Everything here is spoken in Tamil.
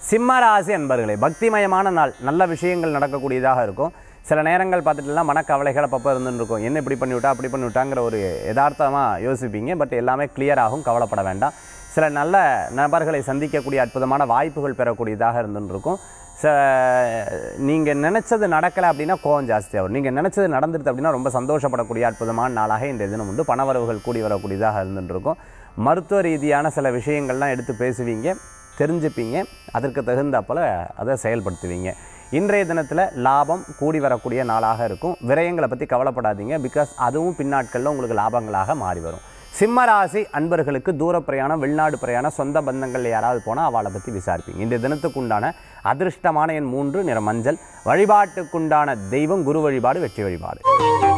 சிம்ம ராசி அன்பர்களே பக்திமயமான நாள் நல்ல விஷயங்கள் நடக்கக்கூடியதாக இருக்கும் சில நேரங்கள் பார்த்துட்டுலாம் மனக்கவலைகள் அப்பப்போ இருந்துன்னு இருக்கும் என்ன இப்படி பண்ணிவிட்டா அப்படி பண்ணிவிட்டாங்கிற ஒரு யதார்த்தமாக யோசிப்பீங்க பட் எல்லாமே clear ஆகும் கவலைப்பட வேண்டாம் சில நல்ல நபர்களை சந்திக்கக்கூடிய அற்புதமான வாய்ப்புகள் பெறக்கூடியதாக இருந்துன்னு இருக்கும் ச நீங்கள் நினச்சது நடக்கலை அப்படின்னா கோவம் ஜாஸ்தியாகும் நீங்கள் நினச்சது நடந்துருது அப்படின்னா ரொம்ப சந்தோஷப்படக்கூடிய அற்புதமான நாளாக இன்றைய தினம் உண்டு பணவரவுகள் கூடி வரக்கூடியதாக இருந்துட்டு இருக்கும் மருத்துவ ரீதியான சில விஷயங்கள்லாம் எடுத்து பேசுவீங்க தெரிஞ்சுப்பீங்க அதற்கு தகுந்தாப்பில் அதை செயல்படுத்துவீங்க இன்றைய தினத்தில் லாபம் கூடி வரக்கூடிய நாளாக இருக்கும் விரயங்களை பற்றி கவலைப்படாதீங்க பிகாஸ் அதுவும் பின்னாட்களில் உங்களுக்கு லாபங்களாக மாறி வரும் சிம்ம ராசி அன்பர்களுக்கு தூர பிரயாணம் வெளிநாடு பிரயாணம் சொந்த பந்தங்கள் யாராவது போனால் அவளை பற்றி விசாரிப்பீங்க இன்றைய தினத்துக்குண்டான அதிர்ஷ்டமான எண் மூன்று நிற மஞ்சள் வழிபாட்டுக்குண்டான தெய்வம் குரு வழிபாடு வெற்றி வழிபாடு